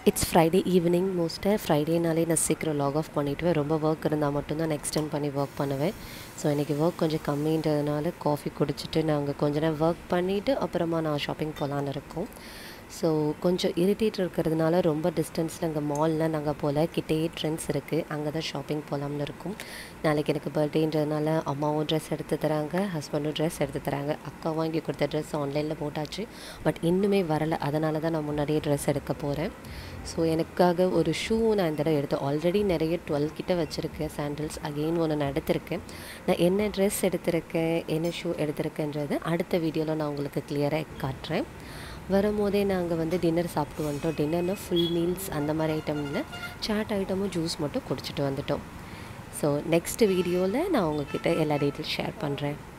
it's Friday evening மோஸ்ட்டாக ஃப்ரைடேனாலே நான் சீக்கிரம் லாக் ஆஃப் பண்ணிவிடுவேன் ரொம்ப ஒர்க் இருந்தால் மட்டும்தான் நான் எக்ஸ்டெண்ட் பண்ணி ஒர்க் பண்ணுவேன் ஸோ இன்றைக்கி ஒர்க் கொஞ்சம் கம்மின்றதுனால காஃபி குடிச்சிட்டு நாங்கள் கொஞ்ச நேரம் ஒர்க் பண்ணிவிட்டு அப்புறமா நான் ஷாப்பிங் போகலான்னு இருக்கோம் ஸோ கொஞ்சம் இரிட்டேட் இருக்கிறதுனால ரொம்ப டிஸ்டன்ஸில் அங்கே மாலில் நாங்கள் போல் கிட்டேயே ட்ரெண்ட்ஸ் இருக்குது அங்கே தான் ஷாப்பிங் போகலாம்னு இருக்கும் நாளைக்கு எனக்கு பர்த்டேன்றதுனால அம்மாவும் ட்ரெஸ் எடுத்து தராங்க ஹஸ்பண்டும் ட்ரெஸ் எடுத்து தராங்க அக்கா வாங்கி கொடுத்த ட்ரெஸ் ஆன்லைனில் போட்டாச்சு பட் இன்னுமே வரலை அதனால தான் நான் முன்னாடியே ட்ரெஸ் எடுக்க போகிறேன் ஸோ எனக்காக ஒரு ஷூ நான் இந்த தடவை எடுத்தேன் ஆல்ரெடி நிறைய டுவெல் கிட்ட வச்சுருக்கேன் சாண்டில்ஸ் அகெயின் ஒன்று நான் எடுத்திருக்கேன் நான் என்ன ட்ரெஸ் எடுத்திருக்கேன் என்ன ஷூ எடுத்திருக்கேன்றது அடுத்த வீடியோவில் நான் உங்களுக்கு கிளியராக காட்டுறேன் வரும்போதே நாங்கள் வந்து டின்னர் சாப்பிட்டு வந்துட்டோம் டின்னர்னால் ஃபுல் மீல்ஸ் அந்த மாதிரி ஐட்டம் இல்லை சாட் ஐட்டமும் ஜூஸ் மட்டும் குடிச்சிட்டு வந்துட்டோம் ஸோ நெக்ஸ்ட் வீடியோவில் நான் உங்ககிட்ட எல்லா டீட்டெயில்ஸ் ஷேர் பண்ணுறேன்